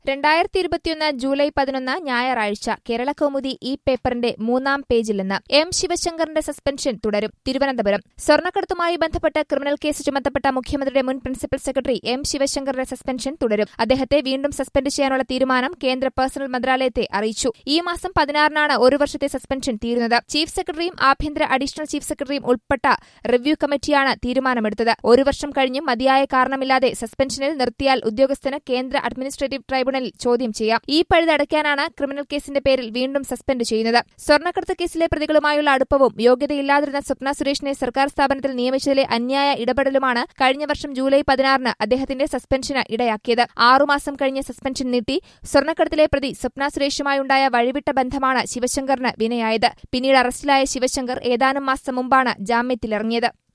രണ്ടായിരത്തി ഇരുപത്തിയൊന്ന് ജൂലൈ പതിനൊന്ന് ഞായറാഴ്ച കേരള കൗമുദി ഈ പേപ്പറിന്റെ മൂന്നാം പേജിൽ നിന്ന് എം ശിവശങ്കറിന്റെ സസ്പെൻഷൻ തുടരും തിരുവനന്തപുരം സ്വർണ്ണക്കടത്തുമായി ബന്ധപ്പെട്ട് ക്രിമിനൽ കേസ് ചുമത്തപ്പെട്ട മുഖ്യമന്ത്രിയുടെ മുൻ പ്രിൻസിപ്പൽ സെക്രട്ടറി എം ശിവശങ്കറിന്റെ സസ്പെൻഷൻ തുടരും അദ്ദേഹത്തെ വീണ്ടും സസ്പെൻഡ് ചെയ്യാനുള്ള തീരുമാനം കേന്ദ്ര പേഴ്സണൽ മന്ത്രാലയത്തെ അറിയിച്ചു ഈ മാസം പതിനാറിനാണ് ഒരു വർഷത്തെ സസ്പെൻഷൻ തീരുന്നത് ചീഫ് സെക്രട്ടറിയും ആഭ്യന്തര അഡീഷണൽ ചീഫ് സെക്രട്ടറിയും ഉൾപ്പെട്ട റിവ്യൂ കമ്മിറ്റിയാണ് തീരുമാനമെടുത്തത് ഒരു വർഷം കഴിഞ്ഞും മതിയായ കാരണമില്ലാതെ സസ്പെൻഷനിൽ നിർത്തിയാൽ ഉദ്യോഗസ്ഥന് കേന്ദ്ര അഡ്മിനിസ്ട്രേറ്റീവ് ട്രൈബ്യൂണലിൽ ചോദ്യം ചെയ്യാം ഈ പഴുത് അടയ്ക്കാനാണ് ക്രിമിനൽ കേസിന്റെ പേരിൽ വീണ്ടും സസ്പെൻഡ് ചെയ്യുന്നത് സ്വർണ്ണക്കടത്ത് കേസിലെ പ്രതികളുമായുള്ള അടുപ്പവും യോഗ്യതയില്ലാതിരുന്ന സ്വപ്ന സുരേഷിനെ സർക്കാർ സ്ഥാപനത്തിൽ നിയമിച്ചതിലെ അന്യായ ഇടപെടലുമാണ് കഴിഞ്ഞ വർഷം ജൂലൈ പതിനാറിന് അദ്ദേഹത്തിന്റെ സസ്പെൻഷന് ഇടയാക്കിയത് ആറുമാസം കഴിഞ്ഞ് സസ്പെൻഷൻ നീട്ടി സ്വർണ്ണക്കടത്തിലെ പ്രതി സ്വപ്ന സുരേഷുമായുണ്ടായ വഴിവിട്ട ബന്ധമാണ് ശിവശങ്കറിന് വിനയായത് പിന്നീട് അറസ്റ്റിലായ ശിവശങ്കർ ഏതാനും മാസം മുമ്പാണ് ജാമ്യത്തിലിറങ്ങിയത്